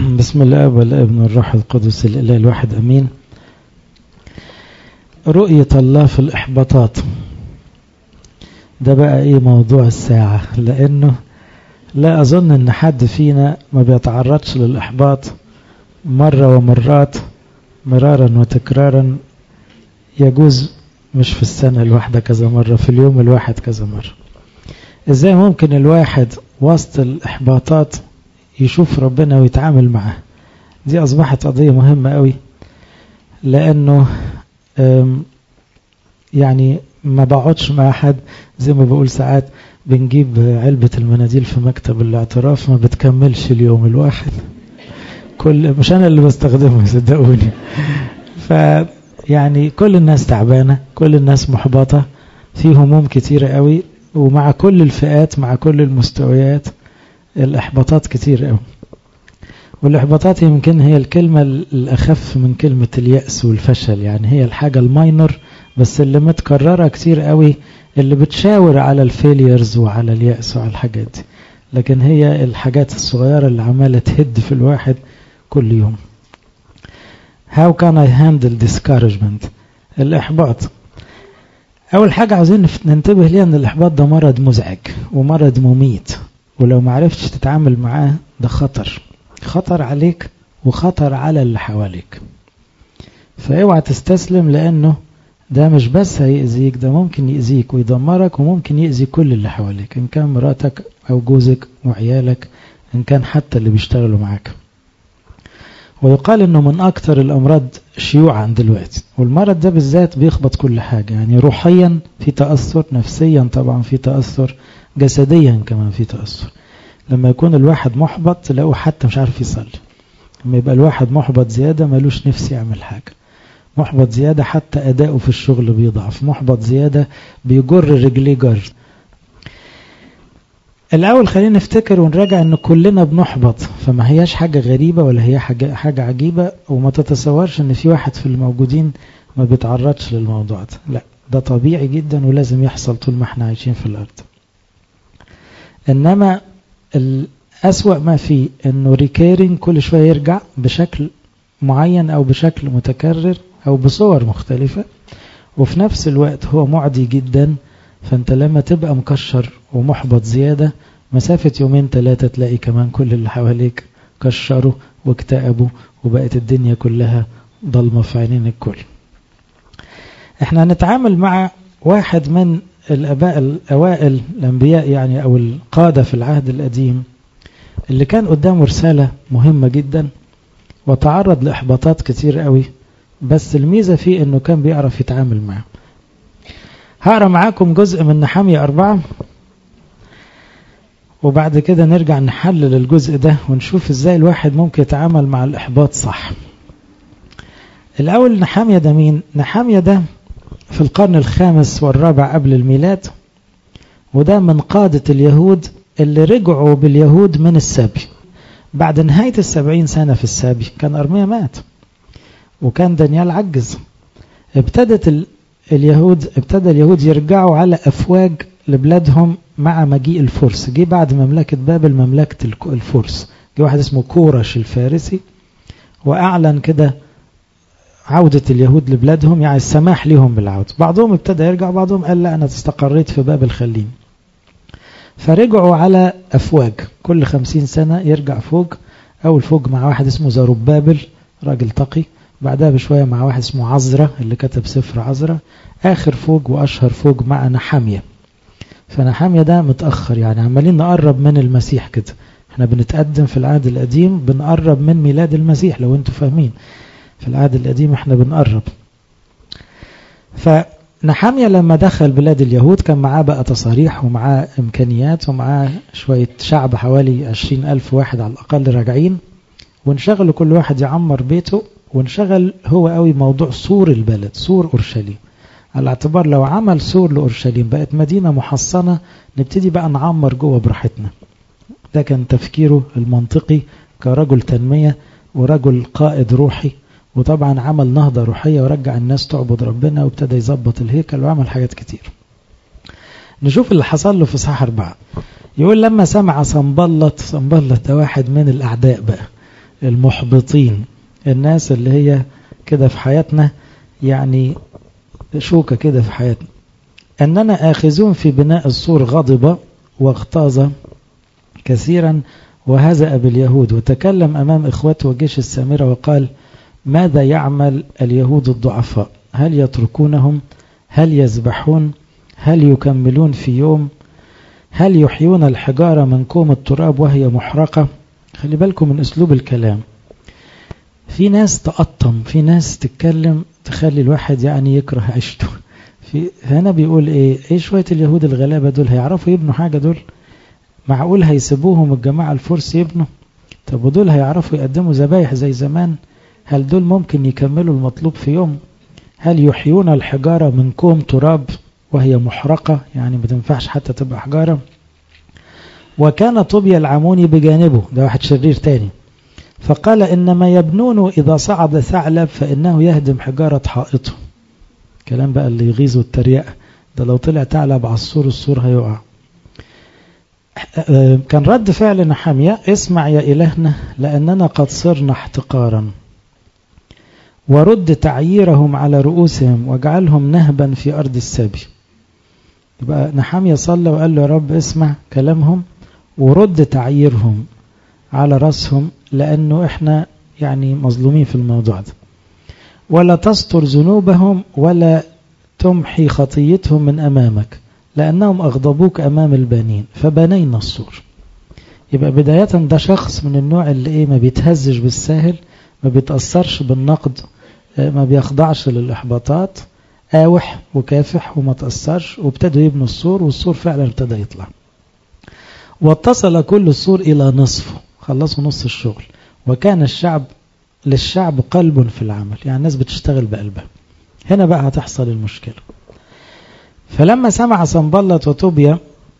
بسم الله والابن والروح القدس الإله الواحد أمين رؤية الله في الإحباطات ده بقى إيه موضوع الساعة لأنه لا أظن أن حد فينا ما بيتعرضش للإحباط مرة ومرات مرارا وتكرارا يجوز مش في السنة الواحدة كذا مرة في اليوم الواحد كذا مرة ازاي ممكن الواحد وسط الإحباطات يشوف ربنا ويتعامل معاه دي أصبحت قضية مهمة قوي لأنه يعني ما بقعدش مع حد زي ما بقول ساعات بنجيب علبة المناديل في مكتب الاعتراف ما بتكملش اليوم الواحد كل مش أنا اللي بستخدمه صدقوني فيعني كل الناس تعبانة كل الناس محبطة في هموم كتيرة قوي ومع كل الفئات مع كل المستويات الإحباطات كتير قوي والإحباطات يمكن هي الكلمة الأخف من كلمة اليأس والفشل يعني هي الحاجة الماينر بس اللي متكررة كتير قوي اللي بتشاور على الفيليرز وعلى اليأس وعلى الحاجات دي لكن هي الحاجات الصغيرة اللي عمالة تهد في الواحد كل يوم How can I handle discouragement الإحباط أول حاجة عاوزين ننتبه ليها أن الإحباط ده مرض مزعج ومرض مميت ولو ما عرفتش تتعامل معاه ده خطر خطر عليك وخطر على اللي حواليك فاوعى تستسلم لأنه ده مش بس هيأذيك ده ممكن يأذيك ويدمرك وممكن يأذي كل اللي حواليك إن كان مراتك أو جوزك وعيالك إن كان حتى اللي بيشتغلوا معاك ويقال انه من اكثر الامراض شيوعا دلوقتي والمرض ده بالذات بيخبط كل حاجة يعني روحيا في تأثر نفسيا طبعا في تأثر جسديا كمان في تأثر لما يكون الواحد محبط تلاقوه حتى مش عارف يصلي لما يبقى الواحد محبط زيادة ملوش نفس يعمل حاجة محبط زيادة حتى أداؤه في الشغل بيضعف محبط زيادة بيجر رجليه جر الأول خلينا نفتكر ونراجع أن كلنا بنحبط فما هياش حاجة غريبة ولا هي حاجة, حاجة عجيبة وما تتصورش أن في واحد في الموجودين ما بيتعرضش للموضوع ده لا ده طبيعي جدا ولازم يحصل طول ما احنا عايشين في الأرض إنما الأسوأ ما فيه أنه ريكيرنج كل شوية يرجع بشكل معين أو بشكل متكرر أو بصور مختلفة وفي نفس الوقت هو معدي جدا فانت لما تبقى مكشر ومحبط زيادة مسافة يومين ثلاثة تلاقي كمان كل اللي حواليك كشروا واكتئبوا وبقت الدنيا كلها ضلمة في عينين الكل احنا هنتعامل مع واحد من الاباء الاوائل الانبياء يعني او القادة في العهد القديم اللي كان قدامه رسالة مهمة جدا وتعرض لاحباطات كتير قوي بس الميزة فيه انه كان بيعرف يتعامل معه هقرا معاكم جزء من نحامية أربعة وبعد كده نرجع نحلل الجزء ده ونشوف ازاي الواحد ممكن يتعامل مع الإحباط صح الأول نحامية ده مين؟ نحامية ده في القرن الخامس والرابع قبل الميلاد وده من قادة اليهود اللي رجعوا باليهود من السبي بعد نهاية السبعين سنة في السبي كان أرميا مات وكان دانيال عجز ابتدت اليهود ابتدى اليهود يرجعوا على أفواج لبلادهم مع مجيء الفرس جه بعد مملكة بابل مملكة الفرس جه واحد اسمه كورش الفارسي وأعلن كده عودة اليهود لبلادهم يعني السماح لهم بالعودة بعضهم ابتدى يرجع بعضهم قال لا أنا استقريت في بابل خليني فرجعوا على أفواج كل خمسين سنة يرجع فوق أول فوق مع واحد اسمه زربابل راجل تقي بعدها بشوية مع واحد اسمه عزرة اللي كتب سفر عزرة آخر فوق وأشهر فوق مع نحامية فنحامية ده متأخر يعني عمالين نقرب من المسيح كده احنا بنتقدم في العهد القديم بنقرب من ميلاد المسيح لو انتوا فاهمين في العهد القديم احنا بنقرب فنحامية لما دخل بلاد اليهود كان معاه بقى تصاريح ومعاه إمكانيات ومعاه شوية شعب حوالي عشرين ألف واحد على الأقل راجعين وانشغلوا كل واحد يعمر بيته وانشغل هو قوي موضوع سور البلد سور أورشليم على اعتبار لو عمل سور لأورشليم بقت مدينة محصنة نبتدي بقى نعمر جوه براحتنا ده كان تفكيره المنطقي كرجل تنمية ورجل قائد روحي وطبعا عمل نهضة روحية ورجع الناس تعبد ربنا وابتدى يظبط الهيكل وعمل حاجات كتير نشوف اللي حصل له في صحاح أربعة يقول لما سمع صنبلط صنبلط ده واحد من الأعداء بقى المحبطين الناس اللي هي كده في حياتنا يعني شوكة كده في حياتنا أننا آخذون في بناء السور غضب واغتاظ كثيرا وهزأ باليهود وتكلم أمام إخوته وجيش السامرة وقال ماذا يعمل اليهود الضعفاء هل يتركونهم هل يذبحون هل يكملون في يوم هل يحيون الحجارة من كوم التراب وهي محرقة خلي بالكم من أسلوب الكلام في ناس تقطم في ناس تتكلم تخلي الواحد يعني يكره عيشته في هنا بيقول ايه ايه شوية اليهود الغلابة دول هيعرفوا يبنوا حاجة دول معقول هيسيبوهم الجماعة الفرس يبنوا طب ودول هيعرفوا يقدموا ذبايح زي زمان هل دول ممكن يكملوا المطلوب في يوم هل يحيون الحجارة من كوم تراب وهي محرقة يعني ما تنفعش حتى تبقى حجارة وكان طوبيا العموني بجانبه ده واحد شرير تاني فقال إنما يبنون إذا صعد ثعلب فإنه يهدم حجارة حائطه كلام بقى اللي يغيظ التريقة ده لو طلع ثعلب على السور السور هيقع كان رد فعل نحامية اسمع يا إلهنا لأننا قد صرنا احتقارا ورد تعييرهم على رؤوسهم واجعلهم نهبا في أرض السبي يبقى نحامية صلى وقال له يا رب اسمع كلامهم ورد تعييرهم على رأسهم لأنه إحنا يعني مظلومين في الموضوع ده ولا تستر ذنوبهم ولا تمحي خطيتهم من أمامك لأنهم أغضبوك أمام البنين فبنينا السور يبقى بداية ده شخص من النوع اللي إيه ما بيتهزش بالساهل ما بيتأثرش بالنقد ما بيخضعش للإحباطات آوح وكافح وما تأثرش وابتدوا يبنوا السور والسور فعلا ابتدى يطلع واتصل كل السور إلى نصفه خلصوا نص الشغل وكان الشعب للشعب قلب في العمل يعني الناس بتشتغل بقلبها هنا بقى هتحصل المشكلة فلما سمع سنبلط وطوبيا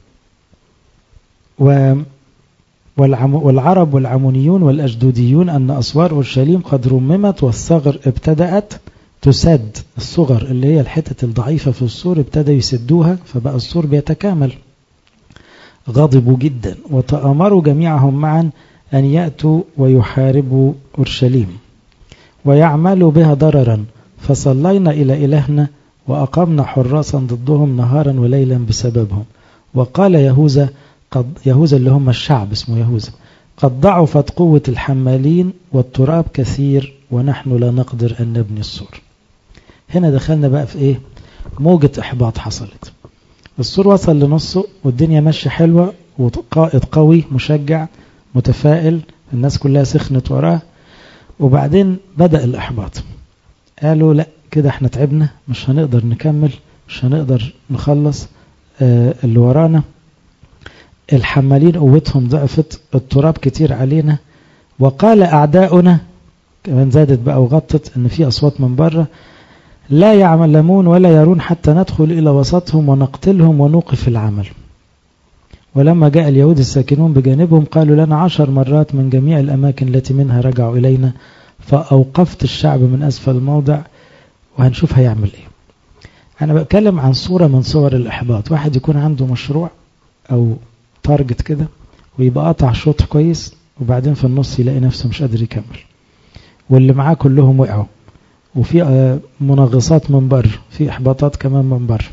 و والعرب والعمونيون والأجدوديون أن أسوار أورشليم قد رممت والثغر ابتدأت تسد الصغر اللي هي الحتة الضعيفة في السور ابتدى يسدوها فبقى السور بيتكامل غضبوا جدا وتأمروا جميعهم معا أن يأتوا ويحاربوا أورشليم ويعملوا بها ضررا فصلينا إلى إلهنا وأقمنا حراسا ضدهم نهارا وليلا بسببهم وقال يهوذا قد يهوذا اللي هم الشعب اسمه يهوذا قد ضعفت قوة الحمالين والتراب كثير ونحن لا نقدر أن نبني السور هنا دخلنا بقى في إيه موجة إحباط حصلت السور وصل لنصه والدنيا ماشية حلوة وقائد قوي مشجع متفائل الناس كلها سخنت وراه وبعدين بدأ الإحباط قالوا لا كده احنا تعبنا مش هنقدر نكمل مش هنقدر نخلص اه اللي ورانا الحمالين قوتهم ضعفت التراب كتير علينا وقال أعداؤنا كمان زادت بقى وغطت ان في أصوات من بره لا يعلمون ولا يرون حتى ندخل إلى وسطهم ونقتلهم ونوقف العمل ولما جاء اليهود الساكنون بجانبهم قالوا لنا عشر مرات من جميع الأماكن التي منها رجعوا إلينا فأوقفت الشعب من أسفل الموضع وهنشوف هيعمل إيه أنا بتكلم عن صورة من صور الإحباط واحد يكون عنده مشروع أو تارجت كده ويبقى قطع شوط كويس وبعدين في النص يلاقي نفسه مش قادر يكمل واللي معاه كلهم وقعوا وفي منغصات من بره في إحباطات كمان من بره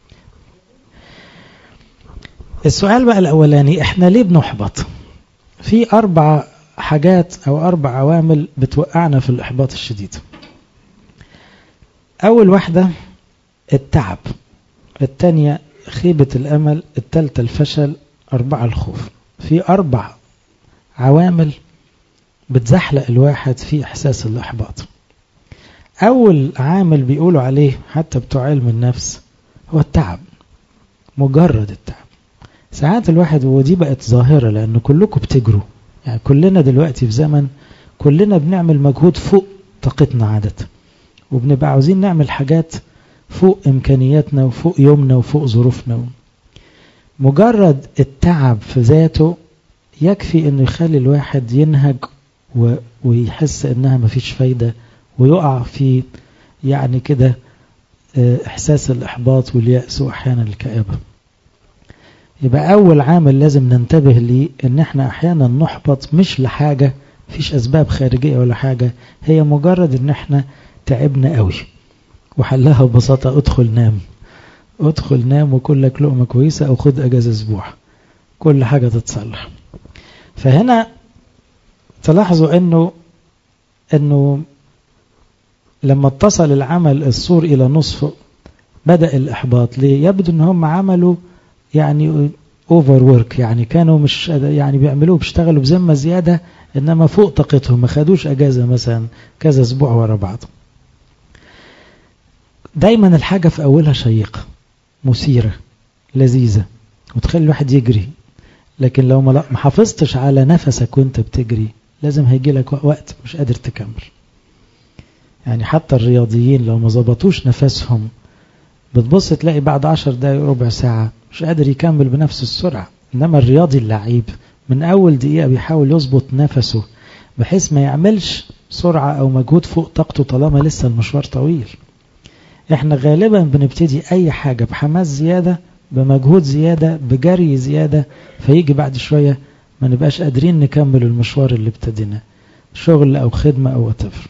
السؤال بقى الأولاني إحنا ليه بنحبط في أربع حاجات أو أربع عوامل بتوقعنا في الإحباط الشديد أول واحدة التعب الثانية خيبة الأمل الثالثة الفشل أربعة الخوف في أربع عوامل بتزحلق الواحد في إحساس الإحباط أول عامل بيقولوا عليه حتى بتوع علم النفس هو التعب مجرد التعب ساعات الواحد ودي بقت ظاهرة لأن كلكم بتجروا يعني كلنا دلوقتي في زمن كلنا بنعمل مجهود فوق طاقتنا عادة وبنبقى عاوزين نعمل حاجات فوق إمكانياتنا وفوق يومنا وفوق ظروفنا مجرد التعب في ذاته يكفي انه يخلي الواحد ينهج ويحس انها مفيش فايدة ويقع في يعني كده احساس الاحباط واليأس واحيانا الكآبة يبقى اول عامل لازم ننتبه ليه ان احنا احيانا نحبط مش لحاجة فيش أسباب خارجية ولا حاجة هي مجرد إن احنا تعبنا قوي وحلها ببساطة ادخل نام ادخل نام وكل لك لقمة كويسة أو خد أجازة أسبوع كل حاجة تتصلح فهنا تلاحظوا أنه أنه لما اتصل العمل السور إلى نصفه بدأ الإحباط ليه؟ يبدو أن هم عملوا يعني اوفر ورك يعني كانوا مش يعني بيعملوه بيشتغلوا بذمه زياده انما فوق طاقتهم ما خدوش اجازه مثلا كذا اسبوع ورا بعض دايما الحاجه في اولها شيقه مثيره لذيذه وتخلي الواحد يجري لكن لو ما حافظتش على نفسك وانت بتجري لازم هيجي لك وقت مش قادر تكمل يعني حتى الرياضيين لو ما ظبطوش نفسهم بتبص تلاقي بعد عشر دقايق ربع ساعة مش قادر يكمل بنفس السرعة إنما الرياضي اللعيب من أول دقيقة بيحاول يظبط نفسه بحيث ما يعملش سرعة أو مجهود فوق طاقته طالما لسه المشوار طويل احنا غالبا بنبتدي أي حاجة بحماس زيادة بمجهود زيادة بجري زيادة فيجي بعد شوية ما نبقاش قادرين نكمل المشوار اللي ابتديناه شغل أو خدمة أو وتفر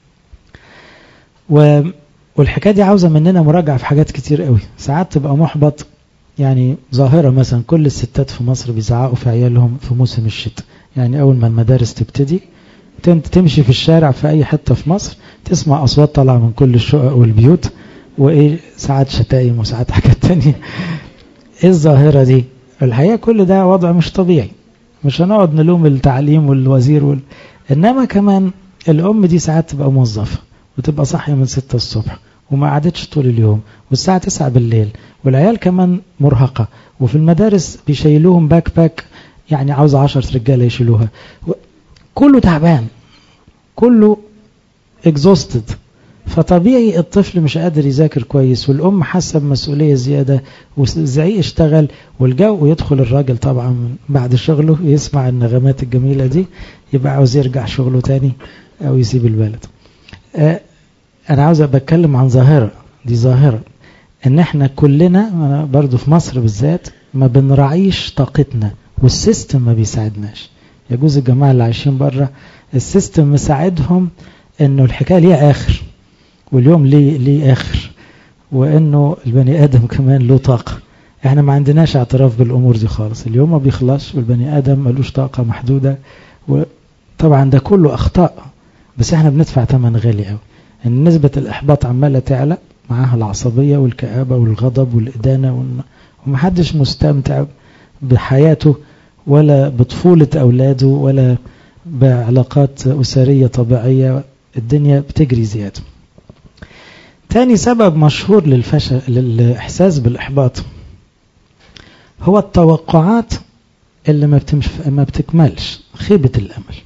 و والحكايه دي عاوزه مننا مراجعه في حاجات كتير قوي ساعات تبقى محبط يعني ظاهره مثلا كل الستات في مصر بيزعقوا في عيالهم في موسم الشتاء يعني اول ما المدارس تبتدي تمشي في الشارع في اي حته في مصر تسمع اصوات طالعه من كل الشقق والبيوت وايه ساعات شتايم وساعات حاجات تانية ايه الظاهره دي الحقيقه كل ده وضع مش طبيعي مش هنقعد نلوم التعليم والوزير وال... انما كمان الام دي ساعات تبقى موظفه وتبقى صاحيه من 6 الصبح وما قعدتش طول اليوم والساعة 9 بالليل والعيال كمان مرهقة وفي المدارس بيشيلوهم باك باك يعني عاوز 10 رجالة يشيلوها كله تعبان كله exhausted فطبيعي الطفل مش قادر يذاكر كويس والأم حاسة بمسؤولية زيادة والزعيق اشتغل والجو ويدخل الراجل طبعا بعد شغله يسمع النغمات الجميلة دي يبقى عاوز يرجع شغله تاني أو يسيب البلد أه انا عاوز بتكلم عن ظاهرة دي ظاهرة ان احنا كلنا أنا برضو في مصر بالذات ما بنراعيش طاقتنا والسيستم ما بيساعدناش يجوز الجماعة اللي عايشين بره السيستم مساعدهم انه الحكاية ليها اخر واليوم ليه ليه اخر وانه البني ادم كمان له طاقة احنا ما عندناش اعتراف بالامور دي خالص اليوم ما بيخلصش والبني ادم ملوش طاقة محدودة وطبعا ده كله اخطاء بس احنا بندفع ثمن غالي قوي ان نسبة الاحباط عمالة تعلى معاها العصبية والكآبة والغضب والإدانة ومحدش مستمتع بحياته ولا بطفولة أولاده ولا بعلاقات أسرية طبيعية الدنيا بتجري زيادة تاني سبب مشهور للفشل للإحساس بالإحباط هو التوقعات اللي ما, بتمش ما بتكملش خيبة الأمل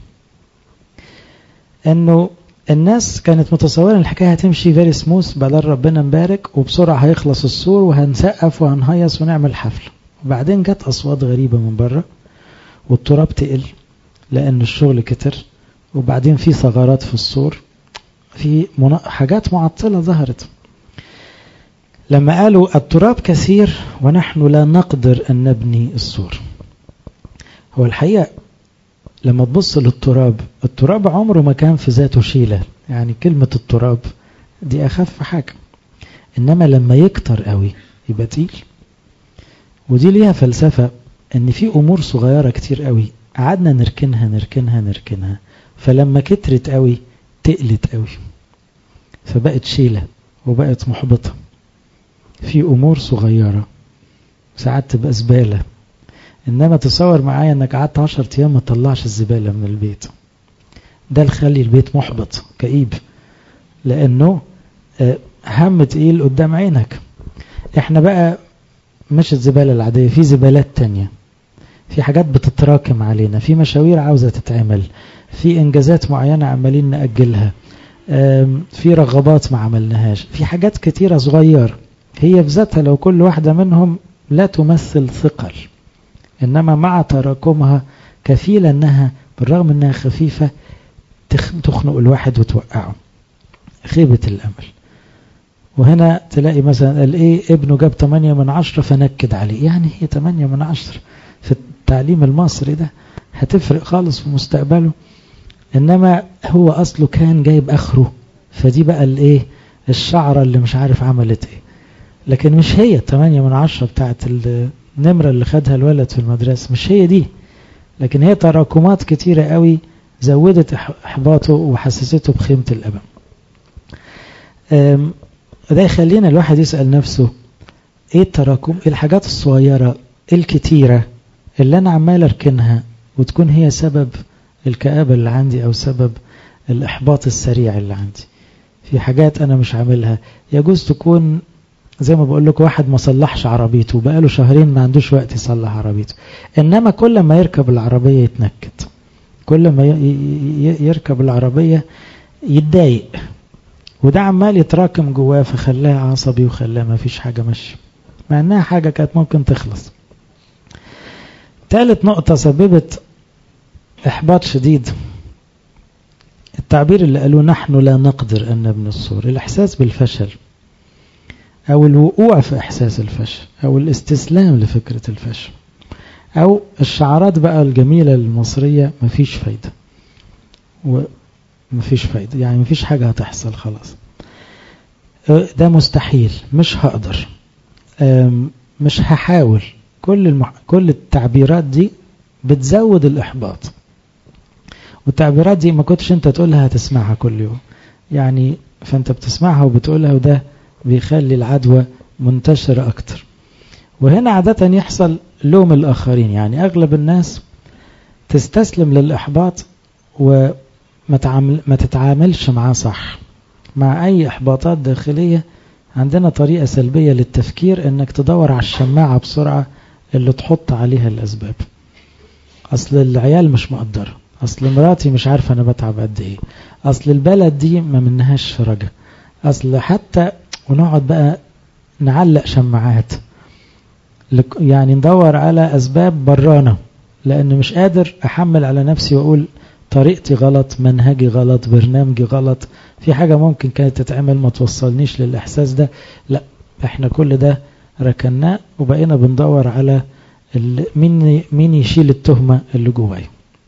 أنه الناس كانت متصورة ان الحكاية هتمشي فيري سموث بدل ربنا مبارك وبسرعة هيخلص السور وهنسقف وهنهيص ونعمل حفلة وبعدين جت أصوات غريبة من بره والتراب تقل لأن الشغل كتر وبعدين في ثغرات في السور في حاجات معطلة ظهرت لما قالوا التراب كثير ونحن لا نقدر أن نبني السور هو الحقيقة لما تبص للتراب التراب عمره ما كان في ذاته شيلة يعني كلمة التراب دي أخف حاجة إنما لما يكتر قوي يبقى تقيل ودي ليها فلسفة إن في أمور صغيرة كتير قوي قعدنا نركنها نركنها نركنها فلما كترت قوي تقلت قوي فبقت شيلة وبقت محبطة في أمور صغيرة ساعات تبقى زبالة إنما تصور معايا إنك قعدت 10 أيام ما تطلعش الزبالة من البيت ده اللي البيت محبط كئيب لأنه هم تقيل قدام عينك احنا بقى مش الزبالة العادية في زبالات تانية في حاجات بتتراكم علينا في مشاوير عاوزة تتعمل في إنجازات معينة عمالين نأجلها في رغبات ما عملناهاش في حاجات كتيرة صغيرة هي في ذاتها لو كل واحدة منهم لا تمثل ثقل إنما مع تراكمها كفيلة أنها بالرغم أنها خفيفة تخنق الواحد وتوقعه خيبة الأمل وهنا تلاقي مثلا قال ايه ابنه جاب 8 من 10 فنكد عليه يعني هي 8 من 10 في التعليم المصري ده هتفرق خالص في مستقبله إنما هو أصله كان جايب آخره فدي بقى الإيه الشعرة اللي مش عارف عملت إيه لكن مش هي 8 من عشرة بتاعت النمرة اللي خدها الولد في المدرسة مش هي دي لكن هي تراكمات كتيرة قوي زودت إحباطه وحسسته بخيمة الألم ده يخلينا الواحد يسأل نفسه ايه التراكم ايه الحاجات الصغيرة الكتيرة اللي انا عمال اركنها وتكون هي سبب الكآبة اللي عندي او سبب الاحباط السريع اللي عندي في حاجات انا مش عاملها يجوز تكون زي ما بقول لك واحد ما صلحش عربيته بقاله شهرين ما عندوش وقت يصلح عربيته انما كل ما يركب العربية يتنكد كل ما يركب العربية يتضايق وده عمال يتراكم جواه فخلاه عصبي وخلاه ما فيش حاجة ماشية مع انها حاجة كانت ممكن تخلص ثالث نقطة سببت احباط شديد التعبير اللي قالوه نحن لا نقدر ان نبني السور الاحساس بالفشل او الوقوع في احساس الفشل او الاستسلام لفكرة الفشل او الشعارات بقى الجميلة المصرية مفيش فايدة ومفيش فايدة يعني مفيش حاجة هتحصل خلاص ده مستحيل مش هقدر مش هحاول كل المح... كل التعبيرات دي بتزود الإحباط والتعبيرات دي ما كنتش انت تقولها هتسمعها كل يوم يعني فانت بتسمعها وبتقولها وده بيخلي العدوى منتشرة أكتر وهنا عادة يحصل لوم الآخرين يعني أغلب الناس تستسلم للإحباط وما تعامل ما تتعاملش معاه صح مع أي إحباطات داخلية عندنا طريقة سلبية للتفكير انك تدور على الشماعة بسرعة اللي تحط عليها الاسباب اصل العيال مش مقدرة اصل مراتي مش عارفة انا بتعب قد ايه اصل البلد دي ما منهاش في رجا اصل حتى ونقعد بقى نعلق شماعات يعني ندور على اسباب برانا لان مش قادر احمل على نفسي واقول طريقتي غلط منهجي غلط برنامجي غلط في حاجة ممكن كانت تتعمل ما توصلنيش للإحساس ده لا احنا كل ده ركناه وبقينا بندور على مين مين يشيل التهمة اللي جوايا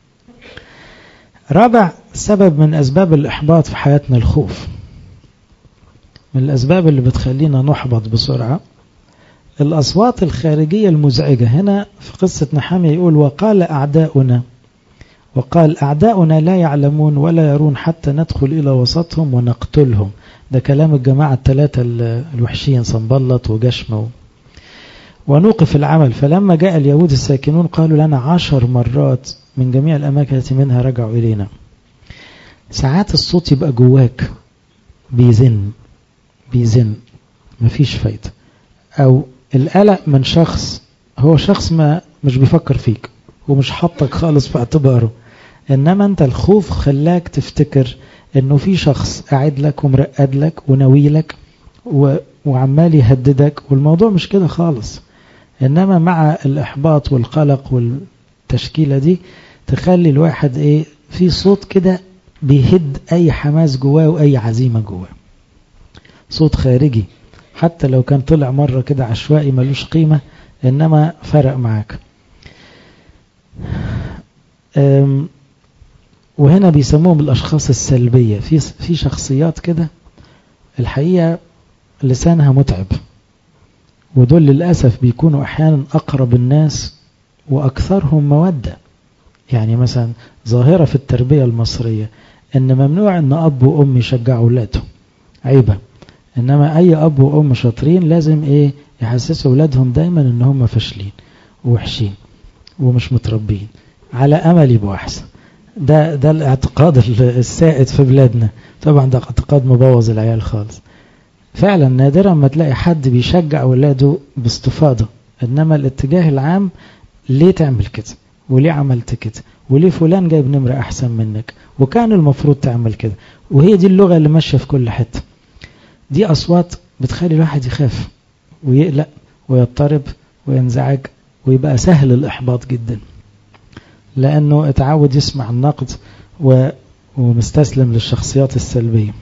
رابع سبب من أسباب الإحباط في حياتنا الخوف من الأسباب اللي بتخلينا نحبط بسرعة الأصوات الخارجية المزعجة هنا في قصة نحامية يقول وقال أعداؤنا وقال أعداؤنا لا يعلمون ولا يرون حتى ندخل إلى وسطهم ونقتلهم ده كلام الجماعة الثلاثة الوحشين صنبلط وجشمة ونوقف العمل فلما جاء اليهود الساكنون قالوا لنا عشر مرات من جميع الأماكن التي منها رجعوا إلينا ساعات الصوت يبقى جواك بيزن بيزن مفيش فايدة أو القلق من شخص هو شخص ما مش بيفكر فيك ومش حاطك خالص في اعتباره انما انت الخوف خلاك تفتكر انه في شخص قاعد لك ومرقد لك وناوي لك و... وعمال يهددك والموضوع مش كده خالص انما مع الاحباط والقلق والتشكيله دي تخلي الواحد ايه في صوت كده بيهد اي حماس جواه واي عزيمه جواه صوت خارجي حتى لو كان طلع مره كده عشوائي ملوش قيمه انما فرق معاك وهنا بيسموهم الأشخاص السلبية في في شخصيات كده الحقيقة لسانها متعب ودول للأسف بيكونوا أحيانا أقرب الناس وأكثرهم مودة يعني مثلا ظاهرة في التربية المصرية إن ممنوع إن أب وأم يشجعوا أولادهم عيبة إنما أي أب وأم شاطرين لازم إيه يحسسوا أولادهم دايما إن هم فاشلين ووحشين ومش متربين على أمل يبقوا أحسن ده ده الاعتقاد السائد في بلادنا طبعا ده اعتقاد مبوظ العيال خالص فعلا نادرا ما تلاقي حد بيشجع أولاده باستفاضة إنما الاتجاه العام ليه تعمل كده وليه عملت كده وليه فلان جايب نمرة أحسن منك وكان المفروض تعمل كده وهي دي اللغة اللي ماشية في كل حتة دي أصوات بتخلي الواحد يخاف ويقلق ويضطرب وينزعج ويبقى سهل الإحباط جدا لأنه اتعود يسمع النقد و... ومستسلم للشخصيات السلبية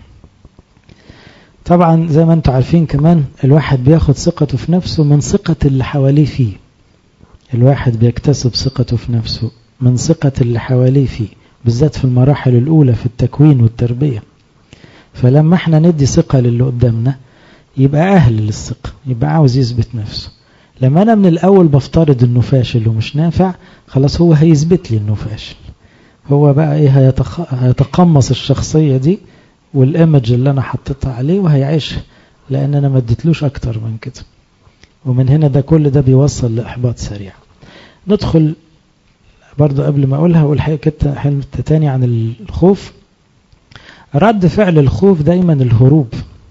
طبعا زي ما انتم عارفين كمان الواحد بياخد ثقته في نفسه من ثقة اللي حواليه فيه الواحد بيكتسب ثقته في نفسه من ثقة اللي حواليه فيه بالذات في المراحل الأولى في التكوين والتربية فلما احنا ندي ثقة للي قدامنا يبقى أهل للثقة يبقى عاوز يثبت نفسه لما أنا من الأول بفترض إنه فاشل ومش نافع خلاص هو هيثبت لي إنه فاشل هو بقى إيه هيتخ... هيتقمص الشخصية دي والإيمج اللي أنا حطيتها عليه وهيعيشها لأن أنا ما اديتلوش أكتر من كده ومن هنا ده كل ده بيوصل لإحباط سريع ندخل برضو قبل ما أقولها أقول حاجة حلم تاني عن الخوف رد فعل الخوف دايما الهروب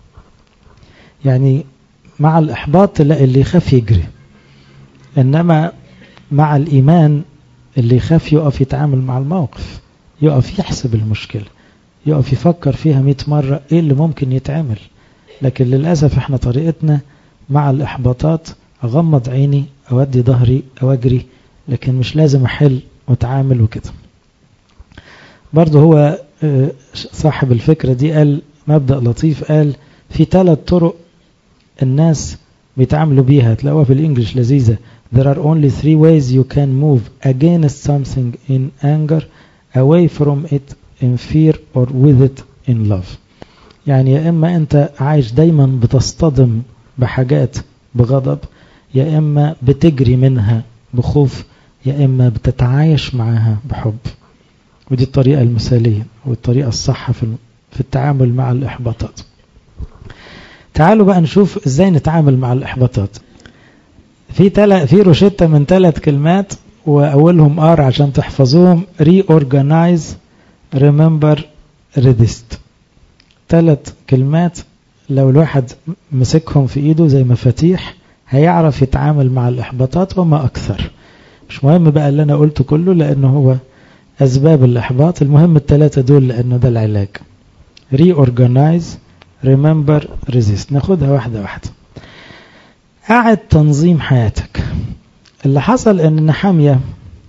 يعني مع الإحباط تلاقي اللي يخاف يجري إنما مع الإيمان اللي يخاف يقف يتعامل مع الموقف يقف يحسب المشكلة يقف يفكر فيها مئة مرة إيه اللي ممكن يتعمل لكن للأسف إحنا طريقتنا مع الإحباطات أغمض عيني أودي ظهري أو أجري لكن مش لازم أحل وأتعامل وكده برضه هو صاحب الفكرة دي قال مبدأ لطيف قال في ثلاث طرق الناس بيتعاملوا بيها تلاقوها في الإنجليش لذيذة There are only three ways you can move against something in anger, away from it in fear or with it in love. يعني يا إما أنت عايش دايما بتصطدم بحاجات بغضب يا إما بتجري منها بخوف يا إما بتتعايش معها بحب ودي الطريقة المثالية والطريقة الصح في في التعامل مع الإحباطات تعالوا بقى نشوف إزاي نتعامل مع الإحباطات في تل... في روشتة من ثلاث كلمات وأولهم آر عشان تحفظوهم reorganize remember resist ثلاث كلمات لو الواحد مسكهم في ايده زي مفاتيح هيعرف يتعامل مع الإحباطات وما أكثر مش مهم بقى اللي أنا قلته كله لأنه هو أسباب الإحباط المهم الثلاثة دول لأنه ده العلاج reorganize remember resist ناخدها واحدة واحدة قاعد تنظيم حياتك اللي حصل ان نحامية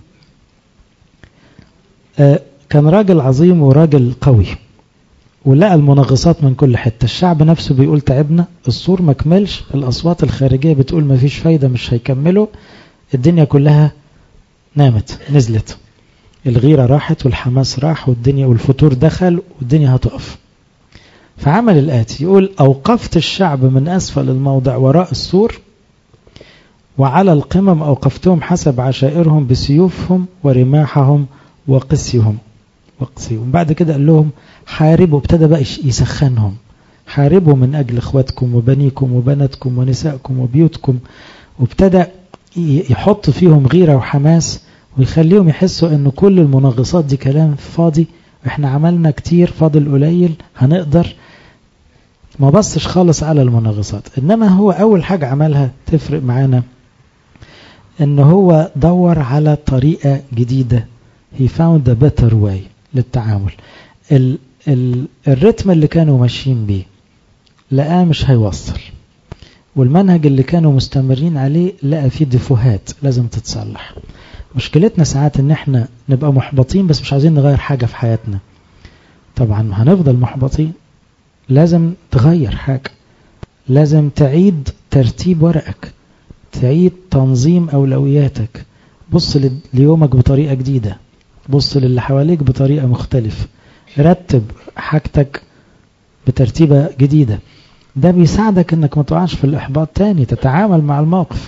كان راجل عظيم وراجل قوي ولقى المنغصات من كل حتة الشعب نفسه بيقول تعبنا السور ما كملش الأصوات الخارجية بتقول ما فيش فايدة مش هيكملوا الدنيا كلها نامت نزلت الغيرة راحت والحماس راح والدنيا والفتور دخل والدنيا هتقف فعمل الآتي يقول أوقفت الشعب من أسفل الموضع وراء السور وعلى القمم أوقفتهم حسب عشائرهم بسيوفهم ورماحهم وقسيهم وقسيهم بعد كده قال لهم حاربوا ابتدى بقى يسخنهم حاربوا من أجل إخواتكم وبنيكم وبناتكم ونسائكم وبيوتكم وابتدى يحط فيهم غيرة وحماس ويخليهم يحسوا أن كل المنغصات دي كلام فاضي احنا عملنا كتير فاضل قليل هنقدر ما بصش خالص على المنغصات انما هو اول حاجة عملها تفرق معانا ان هو دور على طريقة جديدة he found a better way للتعامل ال ال الرتم اللي كانوا ماشيين بيه لقاه مش هيوصل والمنهج اللي كانوا مستمرين عليه لقى فيه دفوهات لازم تتصلح مشكلتنا ساعات ان احنا نبقى محبطين بس مش عايزين نغير حاجة في حياتنا طبعا هنفضل محبطين لازم تغير حاجة لازم تعيد ترتيب ورقك تعيد تنظيم أولوياتك بص ليومك بطريقة جديدة بص للي حواليك بطريقة مختلفة رتب حاجتك بترتيبة جديدة ده بيساعدك انك ما تقعش في الإحباط تاني تتعامل مع الموقف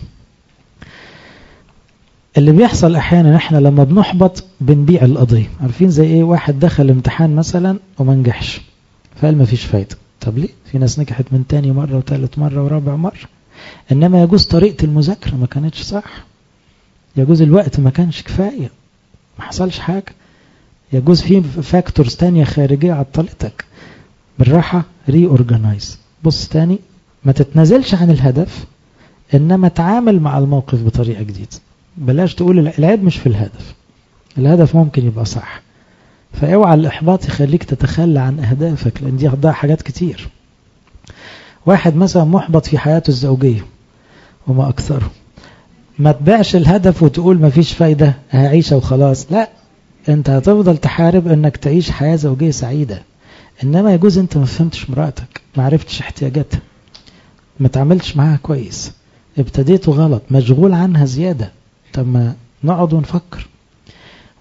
اللي بيحصل احيانا احنا لما بنحبط بنبيع القضية عارفين زي ايه واحد دخل امتحان مثلا وما نجحش فقال ما فيش فايدة طب ليه في ناس نجحت من تاني مرة وثالث مرة ورابع مرة انما يجوز طريقة المذاكرة ما كانتش صح يجوز الوقت ما كانش كفاية ما حصلش حاجة يجوز في فاكتورز تانية خارجية عطلتك بالراحة ري اورجنايز بص تاني ما تتنازلش عن الهدف انما تعامل مع الموقف بطريقة جديدة بلاش تقول العيب مش في الهدف الهدف ممكن يبقى صح فاوعى الإحباط يخليك تتخلى عن أهدافك لأن دي ده حاجات كتير واحد مثلا محبط في حياته الزوجية وما أكثره ما تبيعش الهدف وتقول ما فيش فايدة هعيشها وخلاص لا انت هتفضل تحارب انك تعيش حياة زوجية سعيدة انما يجوز انت ما فهمتش مراتك ما عرفتش احتياجاتها ما تعملش معاها كويس ابتديته غلط مشغول عنها زيادة طب ما نقعد ونفكر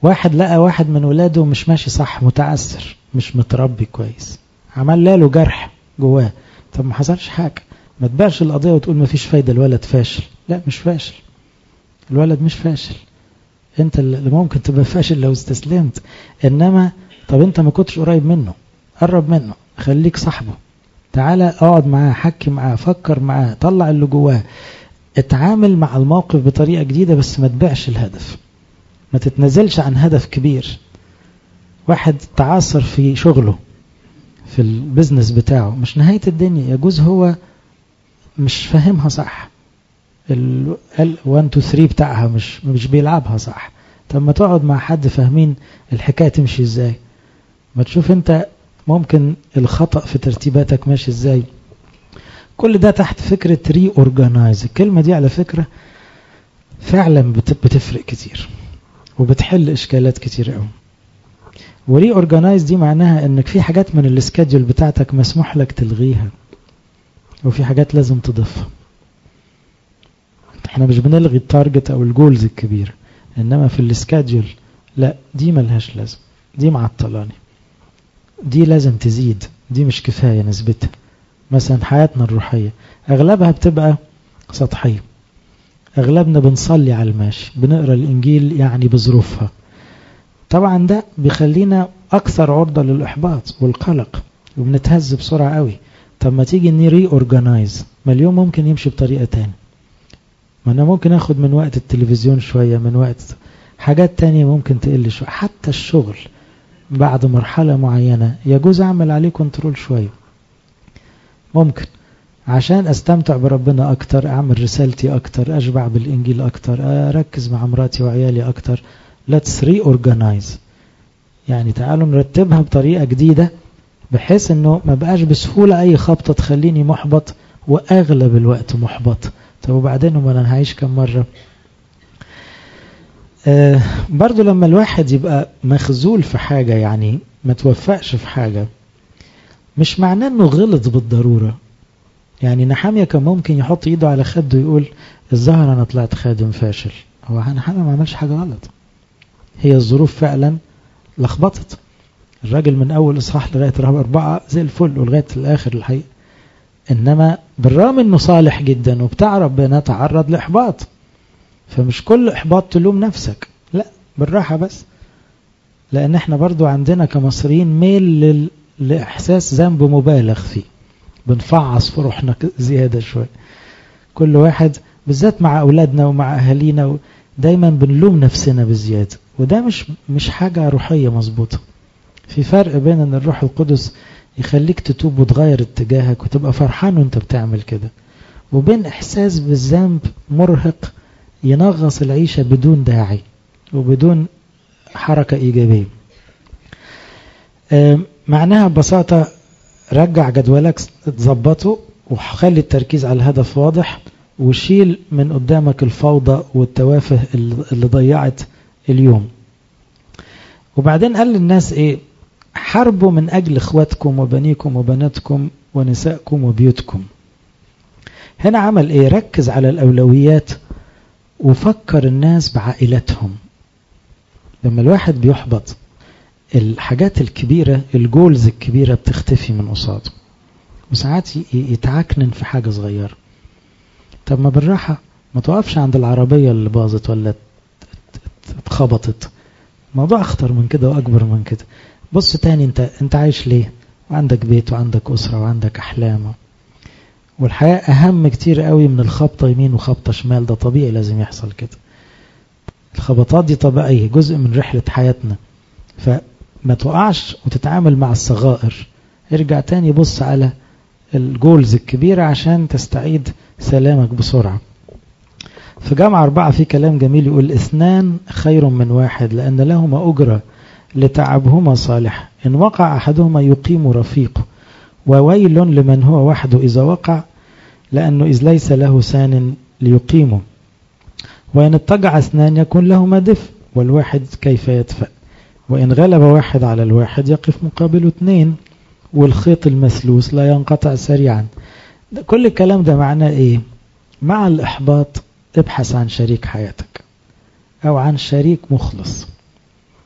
واحد لقى واحد من ولاده مش ماشي صح متعسر مش متربي كويس عمل له جرح جواه طب ما حصلش حاجة ما تبقاش القضية وتقول ما فيش فايدة الولد فاشل لا مش فاشل الولد مش فاشل انت اللي ممكن تبقى فاشل لو استسلمت انما طب انت ما كنتش قريب منه قرب منه خليك صاحبه تعالى اقعد معاه حكي معاه فكر معاه طلع اللي جواه اتعامل مع الموقف بطريقة جديدة بس ما تبيعش الهدف ما تتنزلش عن هدف كبير واحد تعاصر في شغله في البزنس بتاعه مش نهاية الدنيا يجوز هو مش فاهمها صح ال 1 2 3 بتاعها مش مش بيلعبها صح طب ما تقعد مع حد فاهمين الحكاية تمشي ازاي ما تشوف انت ممكن الخطأ في ترتيباتك ماشي ازاي كل ده تحت فكرة ري اورجانايز الكلمة دي على فكرة فعلا بتفرق كتير وبتحل اشكالات كتير قوي وري اورجانايز دي معناها انك في حاجات من السكادجول بتاعتك مسموح لك تلغيها وفي حاجات لازم تضيفها احنا مش بنلغي التارجت او الجولز الكبيرة انما في السكادجول لا دي ملهاش لازم دي معطلاني دي لازم تزيد دي مش كفاية نسبتها مثلا حياتنا الروحية اغلبها بتبقى سطحية اغلبنا بنصلي على الماشي بنقرا الانجيل يعني بظروفها طبعا ده بيخلينا اكثر عرضة للاحباط والقلق وبنتهز بسرعة قوي طب ما تيجي نري اورجانايز ما اليوم ممكن يمشي بطريقة تاني ما انا ممكن اخد من وقت التلفزيون شوية من وقت حاجات تانية ممكن تقل شوية حتى الشغل بعد مرحلة معينة يجوز اعمل عليه كنترول شوية ممكن عشان استمتع بربنا اكتر اعمل رسالتي اكتر اشبع بالانجيل اكتر اركز مع مراتي وعيالي اكتر let's reorganize يعني تعالوا نرتبها بطريقة جديدة بحيث انه ما بقاش بسهولة اي خبطة تخليني محبط واغلب الوقت محبط طب وبعدين ما انا هعيش كم مرة آه برضو لما الواحد يبقى مخزول في حاجة يعني ما توفقش في حاجة مش معناه انه غلط بالضرورة يعني نحامية كان ممكن يحط ايده على خده ويقول الظاهر انا طلعت خادم فاشل هو نحامية ما عملش حاجة غلط هي الظروف فعلا لخبطت الراجل من اول اصحاح لغاية رقم اربعة زي الفل ولغاية الاخر الحقيقة انما بالرغم انه صالح جدا وبتاع ربنا تعرض لاحباط فمش كل احباط تلوم نفسك لا بالراحة بس لان احنا برضو عندنا كمصريين ميل لل... لاحساس ذنب مبالغ فيه بنفعص في روحنا زيادة شوية كل واحد بالذات مع اولادنا ومع اهالينا دايما بنلوم نفسنا بزيادة وده مش مش حاجة روحية مظبوطة في فرق بين ان الروح القدس يخليك تتوب وتغير اتجاهك وتبقى فرحان وانت بتعمل كده وبين احساس بالذنب مرهق ينغص العيشة بدون داعي وبدون حركة ايجابية معناها ببساطة رجع جدولك تظبطه وخلي التركيز على الهدف واضح وشيل من قدامك الفوضى والتوافه اللي ضيعت اليوم وبعدين قال للناس ايه حاربوا من أجل إخواتكم وبنيكم وبناتكم ونسائكم وبيوتكم هنا عمل إيه ركز على الأولويات وفكر الناس بعائلتهم لما الواحد بيحبط الحاجات الكبيرة الجولز الكبيرة بتختفي من قصاده وساعات يتعكنن في حاجة صغيرة طب ما بالراحة ما توقفش عند العربية اللي باظت ولا اتخبطت الموضوع أخطر من كده وأكبر من كده بص تاني انت انت عايش ليه وعندك بيت وعندك أسرة وعندك أحلام والحياة أهم كتير قوي من الخبطة يمين وخبطة شمال ده طبيعي لازم يحصل كده الخبطات دي طبيعية جزء من رحلة حياتنا فما توقعش وتتعامل مع الصغائر ارجع تاني بص على الجولز الكبيرة عشان تستعيد سلامك بسرعة في جامعة أربعة في كلام جميل يقول اثنان خير من واحد لأن لهما أجرة لتعبهما صالح إن وقع أحدهما يقيم رفيقه وويل لمن هو وحده إذا وقع لأنه إذ ليس له سان ليقيمه وإن اتجع اثنان يكون لهما دفء والواحد كيف يدفأ وإن غلب واحد على الواحد يقف مقابله اثنين والخيط المثلوث لا ينقطع سريعا كل الكلام ده معناه إيه مع الإحباط ابحث عن شريك حياتك أو عن شريك مخلص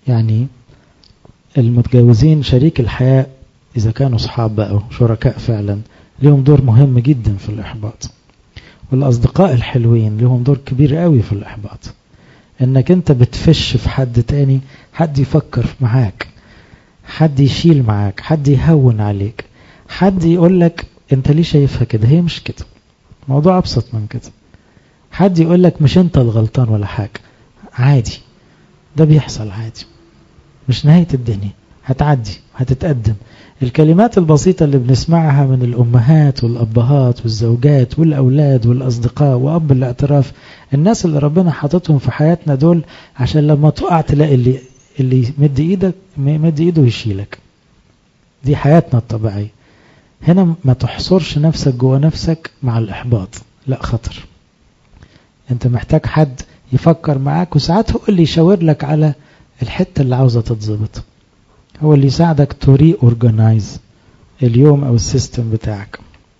يعني المتجوزين شريك الحياة إذا كانوا صحاب بقى شركاء فعلا لهم دور مهم جدا في الإحباط والأصدقاء الحلوين لهم دور كبير قوي في الإحباط إنك أنت بتفش في حد تاني حد يفكر معاك حد يشيل معاك حد يهون عليك حد يقول لك أنت ليه شايفها كده هي مش كده موضوع أبسط من كده حد يقول لك مش أنت الغلطان ولا حاجة عادي ده بيحصل عادي مش نهاية الدنيا هتعدي هتتقدم الكلمات البسيطة اللي بنسمعها من الأمهات والأبهات والزوجات والأولاد والأصدقاء وأب الاعتراف الناس اللي ربنا حاططهم في حياتنا دول عشان لما تقع تلاقي اللي اللي مد ايدك مد ايده يشيلك دي حياتنا الطبيعية هنا ما تحصرش نفسك جوه نفسك مع الإحباط لا خطر انت محتاج حد يفكر معاك وساعات هو اللي يشاور لك على الحتة اللي عاوزة تتظبط هو اللي يساعدك توري اورجنايز اليوم او السيستم بتاعك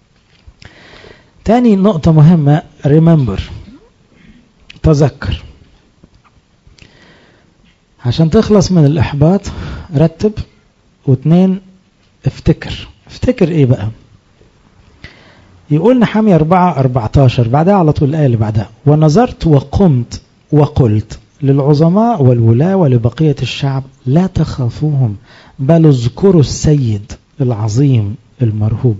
تاني نقطة مهمة remember تذكر عشان تخلص من الإحباط رتب واثنين افتكر افتكر ايه بقى يقول نحامي أربعة أربعتاشر بعدها على طول الآية اللي بعدها ونظرت وقمت وقلت للعظماء والولاة ولبقية الشعب لا تخافوهم بل اذكروا السيد العظيم المرهوب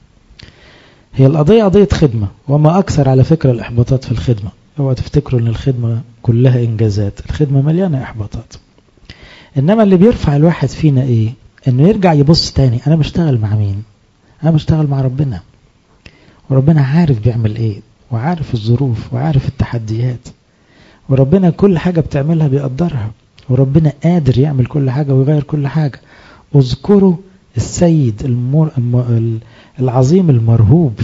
هي القضية قضية خدمة وما أكثر على فكرة الإحباطات في الخدمة اوعوا تفتكروا ان الخدمة كلها انجازات الخدمة مليانة احباطات انما اللي بيرفع الواحد فينا ايه انه يرجع يبص تاني انا بشتغل مع مين انا بشتغل مع ربنا وربنا عارف بيعمل ايه وعارف الظروف وعارف التحديات وربنا كل حاجة بتعملها بيقدرها وربنا قادر يعمل كل حاجة ويغير كل حاجة اذكروا السيد المر... العظيم المرهوب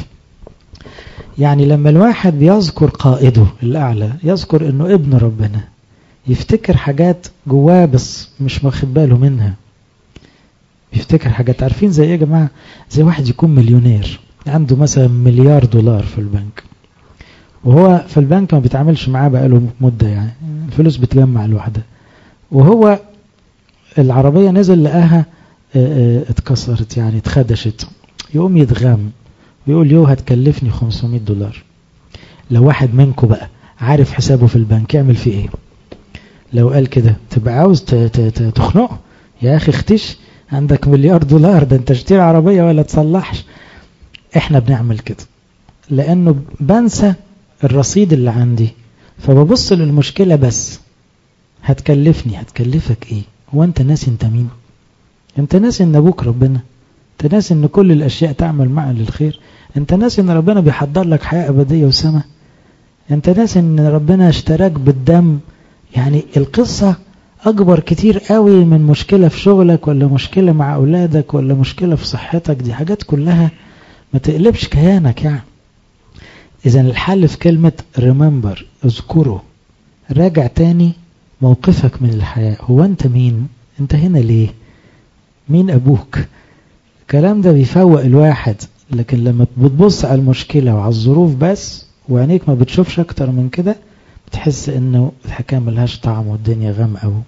يعني لما الواحد بيذكر قائده الأعلى يذكر أنه ابن ربنا يفتكر حاجات جواه بس مش واخد باله منها يفتكر حاجات عارفين زي ايه يا جماعة زي واحد يكون مليونير عنده مثلا مليار دولار في البنك وهو في البنك ما بيتعاملش معاه بقاله مدة يعني الفلوس بتجمع لوحدها وهو العربية نزل لقاها اتكسرت يعني اتخدشت يقوم يتغام ويقول يو هتكلفني 500 دولار لو واحد منكم بقى عارف حسابه في البنك يعمل فيه ايه لو قال كده تبقى عاوز تخنقه يا اخي اختش عندك مليار دولار ده انت اشتري عربية ولا تصلحش احنا بنعمل كده لانه بنسى الرصيد اللي عندي فببص للمشكلة بس هتكلفني هتكلفك ايه هو انت ناسي انت مين انت ناسي ان ابوك ربنا انت ناسي ان كل الاشياء تعمل معا للخير انت ناسي ان ربنا بيحضر لك حياة ابدية وسماء انت ناسي ان ربنا اشتراك بالدم يعني القصة اكبر كتير قوي من مشكلة في شغلك ولا مشكلة مع اولادك ولا مشكلة في صحتك دي حاجات كلها ما تقلبش كيانك يعني اذا الحل في كلمة remember اذكره راجع تاني موقفك من الحياة هو انت مين انت هنا ليه مين ابوك الكلام ده بيفوق الواحد لكن لما بتبص على المشكلة وعلى الظروف بس وعينيك ما بتشوفش اكتر من كده بتحس انه الحكاية ملهاش طعم والدنيا غامقة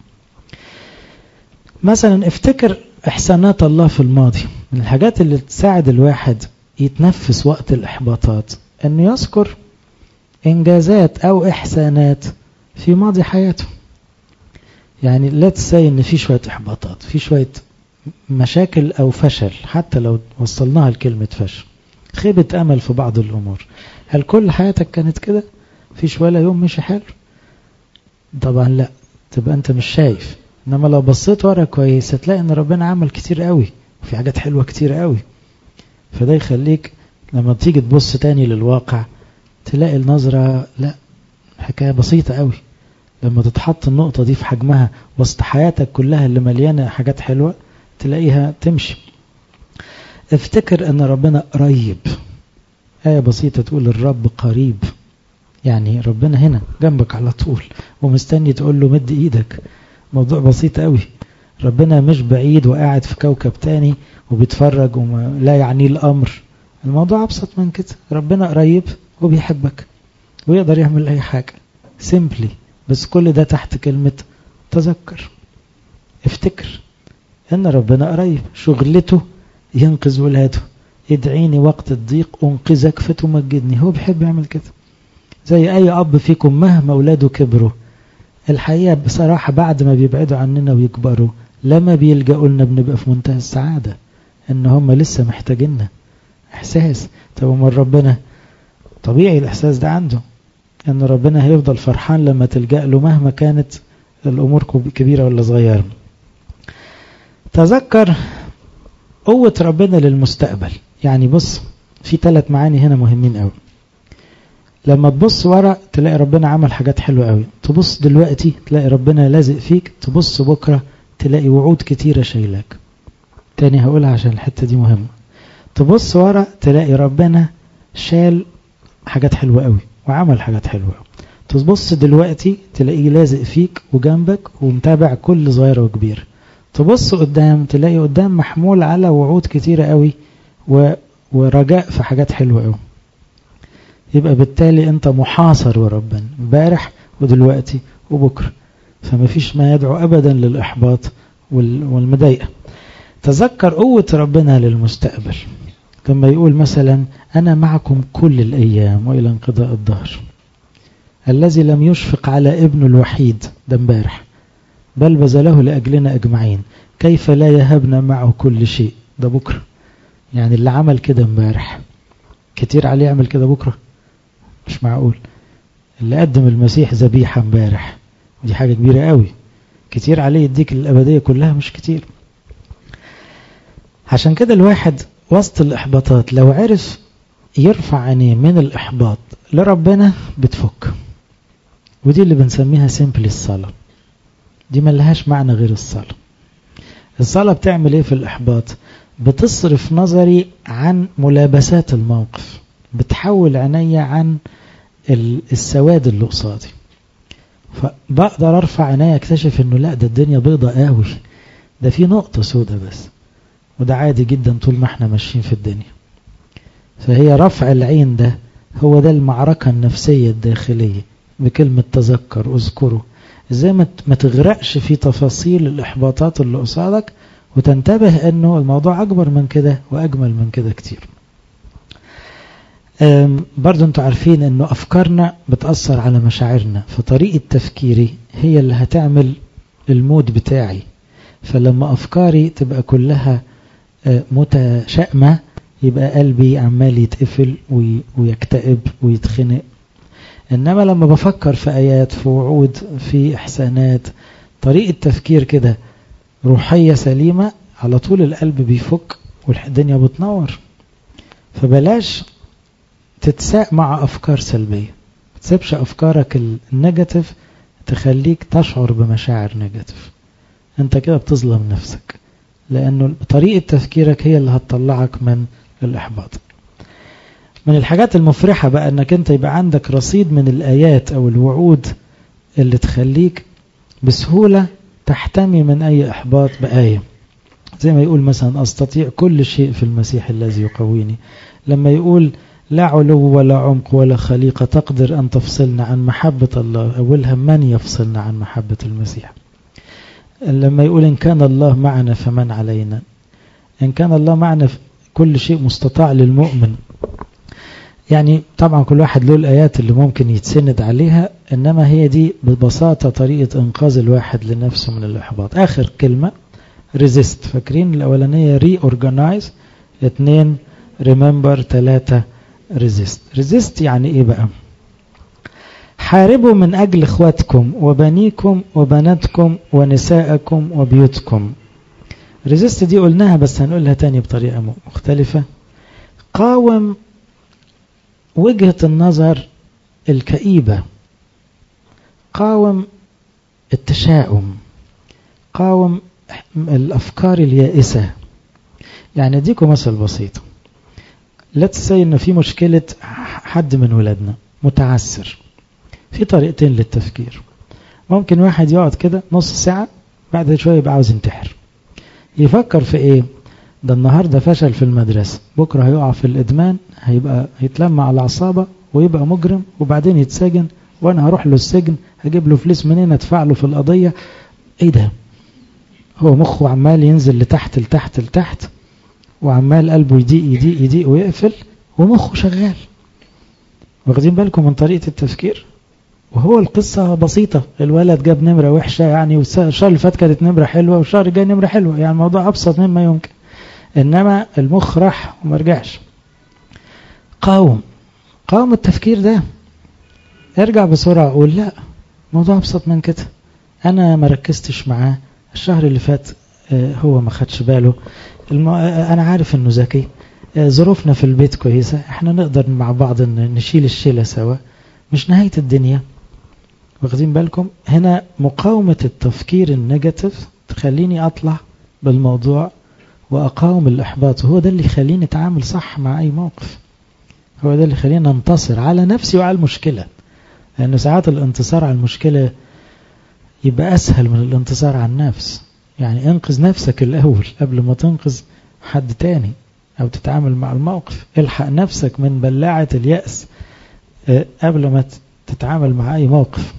مثلا افتكر احسانات الله في الماضي من الحاجات اللي تساعد الواحد يتنفس وقت الاحباطات انه يذكر انجازات او احسانات في ماضي حياته يعني لا تساي ان في شوية احباطات في شوية مشاكل او فشل حتى لو وصلناها لكلمة فشل خيبة امل في بعض الامور هل كل حياتك كانت كده فيش ولا يوم مشي حلو طبعا لا تبقى انت مش شايف انما لو بصيت ورا كويس هتلاقي ان ربنا عمل كتير قوي وفي حاجات حلوة كتير قوي فده يخليك لما تيجي تبص تاني للواقع تلاقي النظرة لا حكاية بسيطة قوي لما تتحط النقطة دي في حجمها وسط حياتك كلها اللي مليانة حاجات حلوة تلاقيها تمشي افتكر ان ربنا قريب آية بسيطة تقول الرب قريب يعني ربنا هنا جنبك على طول ومستني تقول له مد ايدك موضوع بسيط قوي ربنا مش بعيد وقاعد في كوكب تاني وبيتفرج ولا يعنيه الامر الموضوع ابسط من كده ربنا قريب وبيحبك ويقدر يعمل اي حاجة سيمبلي بس كل ده تحت كلمة تذكر افتكر ان ربنا قريب شغلته ينقذ ولاده ادعيني وقت الضيق انقذك فتمجدني هو بيحب يعمل كده زي اي اب فيكم مهما اولاده كبروا الحقيقة بصراحة بعد ما بيبعدوا عننا ويكبروا لما بيلجأوا لنا بنبقى في منتهى السعادة ان هم لسه محتاجيننا احساس طب امال ربنا طبيعي الاحساس ده عنده ان ربنا هيفضل فرحان لما تلجأ له مهما كانت الامور كبيرة ولا صغيرة تذكر قوة ربنا للمستقبل يعني بص في ثلاث معاني هنا مهمين قوي لما تبص ورا تلاقي ربنا عمل حاجات حلوة قوي تبص دلوقتي تلاقي ربنا لازق فيك تبص بكرة تلاقي وعود كتيرة شايلاك تاني هقولها عشان الحتة دي مهمة تبص ورا تلاقي ربنا شال حاجات حلوة قوي وعمل حاجات حلوة قوي تبص دلوقتي تلاقيه لازق فيك وجنبك ومتابع كل صغيرة وكبيرة تبص قدام تلاقي قدام محمول على وعود كتيرة قوي و... ورجاء في حاجات حلوة قوي يبقى بالتالي انت محاصر وربنا امبارح ودلوقتي وبكرة فما فيش ما يدعو ابدا للاحباط وال... والمضايقة تذكر قوة ربنا للمستقبل لما يقول مثلا أنا معكم كل الأيام وإلى انقضاء الظهر الذي لم يشفق على ابنه الوحيد ده امبارح بل بذله لأجلنا أجمعين كيف لا يهبنا معه كل شيء ده بكرة يعني اللي عمل كده امبارح كتير عليه يعمل كده بكرة مش معقول اللي قدم المسيح ذبيحة امبارح ودي حاجة كبيرة قوي كتير عليه يديك الأبدية كلها مش كتير عشان كده الواحد وسط الإحباطات لو عرف يرفع عينيه من الإحباط لربنا بتفك ودي اللي بنسميها سيمبلي الصلاة دي ملهاش معنى غير الصلاة الصلاة بتعمل ايه في الإحباط بتصرف نظري عن ملابسات الموقف بتحول عيني عن السواد اللي قصادي فبقدر ارفع عيني اكتشف انه لا ده الدنيا بيضة قوي ده في نقطة سودة بس وده عادي جدا طول ما احنا ماشيين في الدنيا فهي رفع العين ده هو ده المعركة النفسية الداخلية بكلمة تذكر اذكره ازاي ما تغرقش في تفاصيل الاحباطات اللي قصادك وتنتبه انه الموضوع اكبر من كده واجمل من كده كتير برضو انتوا عارفين انه افكارنا بتأثر على مشاعرنا فطريقة تفكيري هي اللي هتعمل المود بتاعي فلما افكاري تبقى كلها متشائمة يبقى قلبي عمال يتقفل ويكتئب ويتخنق إنما لما بفكر في آيات في وعود في إحسانات طريقة تفكير كده روحية سليمة على طول القلب بيفك والدنيا بتنور فبلاش تتساء مع أفكار سلبية تسيبش أفكارك النيجاتيف تخليك تشعر بمشاعر نيجاتيف انت كده بتظلم نفسك لأنه طريقة تفكيرك هي اللي هتطلعك من الإحباط من الحاجات المفرحة بقى أنك أنت يبقى عندك رصيد من الآيات أو الوعود اللي تخليك بسهولة تحتمي من أي إحباط بآية زي ما يقول مثلا أستطيع كل شيء في المسيح الذي يقويني لما يقول لا علو ولا عمق ولا خليقة تقدر أن تفصلنا عن محبة الله أولها من يفصلنا عن محبة المسيح لما يقول إن كان الله معنا فمن علينا إن كان الله معنا كل شيء مستطاع للمؤمن يعني طبعا كل واحد له الآيات اللي ممكن يتسند عليها إنما هي دي ببساطة طريقة إنقاذ الواحد لنفسه من الإحباط آخر كلمة resist فاكرين الأولانية reorganize اتنين remember تلاتة resist resist يعني إيه بقى حاربوا من أجل إخواتكم وبنيكم وبناتكم ونساءكم وبيوتكم resist دي قلناها بس هنقولها تاني بطريقة مختلفة قاوم وجهة النظر الكئيبة قاوم التشاؤم قاوم الأفكار اليائسة يعني اديكم مثل بسيط let's say انه في مشكلة حد من ولادنا متعسر في طريقتين للتفكير ممكن واحد يقعد كده نص ساعة بعد شوية يبقى عاوز ينتحر يفكر في ايه ده النهاردة فشل في المدرسة بكرة هيقع في الإدمان هيبقى هيتلم على العصابة ويبقى مجرم وبعدين يتسجن وأنا هروح له السجن هجيب له فلوس منين أدفع له في القضية إيه ده هو مخه عمال ينزل لتحت لتحت لتحت وعمال قلبه يضيق يضيق يضيق ويقفل ومخه شغال واخدين بالكم من طريقة التفكير وهو القصة بسيطة الولد جاب نمرة وحشة يعني والشهر اللي فات كانت نمرة حلوة والشهر الجاي نمرة حلوة يعني الموضوع أبسط مما يمكن إنما المخ راح وما رجعش قاوم قاوم التفكير ده ارجع بسرعة قول لا الموضوع أبسط من كده أنا ما ركزتش معاه الشهر اللي فات هو ما خدش باله أنا عارف إنه ذكي ظروفنا في البيت كويسة احنا نقدر مع بعض نشيل الشيلة سوا مش نهاية الدنيا واخدين بالكم هنا مقاومة التفكير النيجاتيف تخليني أطلع بالموضوع وأقاوم الإحباط وهو ده اللي يخليني أتعامل صح مع أي موقف هو ده اللي يخليني أنتصر على نفسي وعلى المشكلة لأن ساعات الانتصار على المشكلة يبقى أسهل من الانتصار على النفس يعني انقذ نفسك الأول قبل ما تنقذ حد تاني أو تتعامل مع الموقف الحق نفسك من بلاعة اليأس قبل ما تتعامل مع أي موقف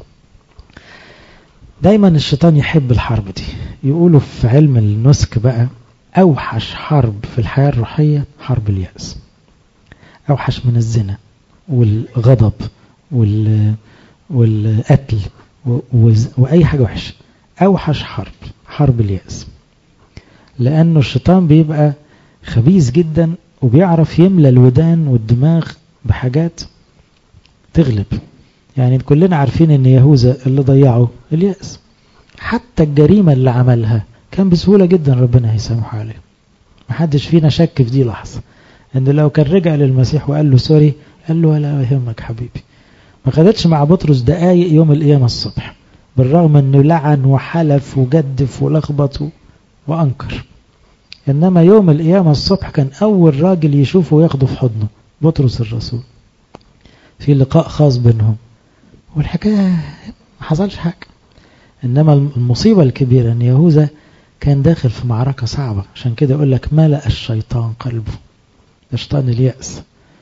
دايما الشيطان يحب الحرب دي يقولوا في علم النسك بقى أوحش حرب في الحياة الروحية حرب اليأس أوحش من الزنا والغضب وال والقتل وأي حاجة وحشة أوحش حرب حرب اليأس لأنه الشيطان بيبقى خبيث جدا وبيعرف يملى الودان والدماغ بحاجات تغلب يعني كلنا عارفين ان يهوذا اللي ضيعه اليأس حتى الجريمة اللي عملها كان بسهولة جدا ربنا هيسامحه عليه محدش فينا شك في دي لحظة ان لو كان رجع للمسيح وقال له سوري قال له ولا يهمك حبيبي ما خدتش مع بطرس دقايق يوم القيامة الصبح بالرغم انه لعن وحلف وجدف ولخبط وانكر انما يوم القيامة الصبح كان اول راجل يشوفه وياخده في حضنه بطرس الرسول في لقاء خاص بينهم والحكاية ما حصلش حاجة إنما المصيبة الكبيرة أن يهوذا كان داخل في معركة صعبة عشان كده يقول لك ملأ الشيطان قلبه شيطان اليأس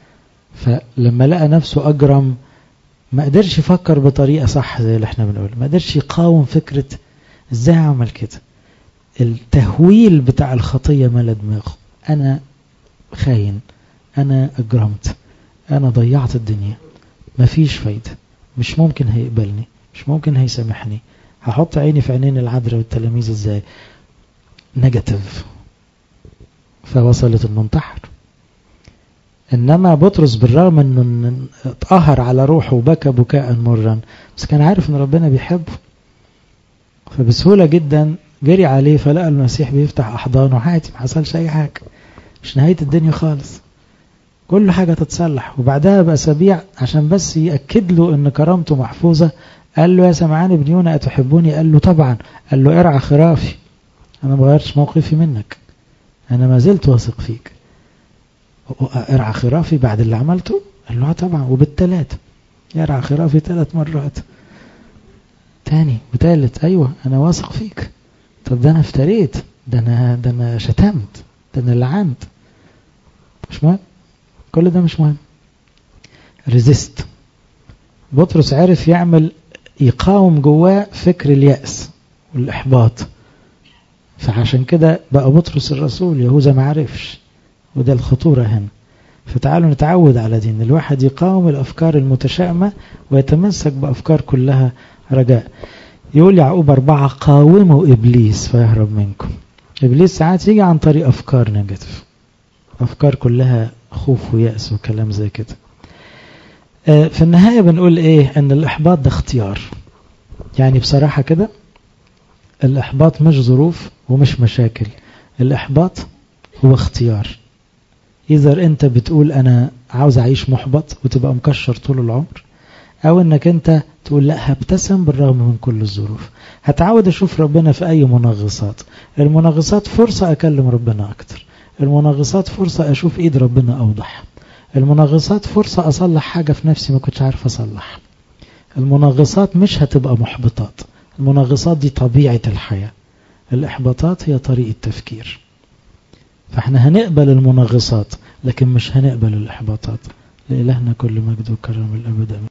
فلما لقى نفسه أجرم ما قدرش يفكر بطريقة صح زي اللي احنا بنقول ما قدرش يقاوم فكرة ازاي عمل كده التهويل بتاع الخطية ملا دماغه أنا خاين أنا أجرمت أنا ضيعت الدنيا مفيش فايدة مش ممكن هيقبلني مش ممكن هيسامحني هحط عيني في عينين العذراء والتلاميذ ازاي نيجاتيف فوصلت انه انتحر انما بطرس بالرغم انه اتقهر على روحه وبكى بكاء مرا بس كان عارف ان ربنا بيحبه فبسهولة جدا جري عليه فلقى المسيح بيفتح احضانه عادي ما حصلش اي حاجة مش نهاية الدنيا خالص كل حاجة تتصلح وبعدها بأسابيع عشان بس يأكد له ان كرامته محفوظة قال له يا سمعان ابن يونا أتحبوني قال له طبعا قال له ارعى خرافي أنا ما غيرتش موقفي منك أنا ما زلت واثق فيك ارعى خرافي بعد اللي عملته قال له طبعا وبالتلاتة يرعى خرافي ثلاث مرات تاني وتالت أيوة أنا واثق فيك طب ده أنا افتريت ده أنا, ده أنا شتمت ده أنا لعنت مش مهم كل ده مش مهم ريزيست بطرس عرف يعمل يقاوم جواه فكر اليأس والإحباط فعشان كده بقى بطرس الرسول يهوذا ما عرفش وده الخطورة هنا فتعالوا نتعود على دين الواحد يقاوم الأفكار المتشائمة ويتمسك بأفكار كلها رجاء يقول يعقوب أربعة قاوموا إبليس فيهرب منكم إبليس ساعات يجي عن طريق أفكار نيجاتيف أفكار كلها خوف ويأس وكلام زي كده في النهاية بنقول إيه أن الإحباط ده اختيار يعني بصراحة كده الإحباط مش ظروف ومش مشاكل الإحباط هو اختيار إذا أنت بتقول أنا عاوز أعيش محبط وتبقى مكشر طول العمر أو أنك أنت تقول لا هبتسم بالرغم من كل الظروف هتعود أشوف ربنا في أي منغصات المنغصات فرصة أكلم ربنا أكتر المنغصات فرصة أشوف إيد ربنا أوضح المنغصات فرصة أصلح حاجة في نفسي ما كنتش عارف أصلح المنغصات مش هتبقى محبطات المنغصات دي طبيعة الحياة الإحباطات هي طريقة تفكير فاحنا هنقبل المنغصات لكن مش هنقبل الإحباطات لإلهنا كل مجد وكرم الأبد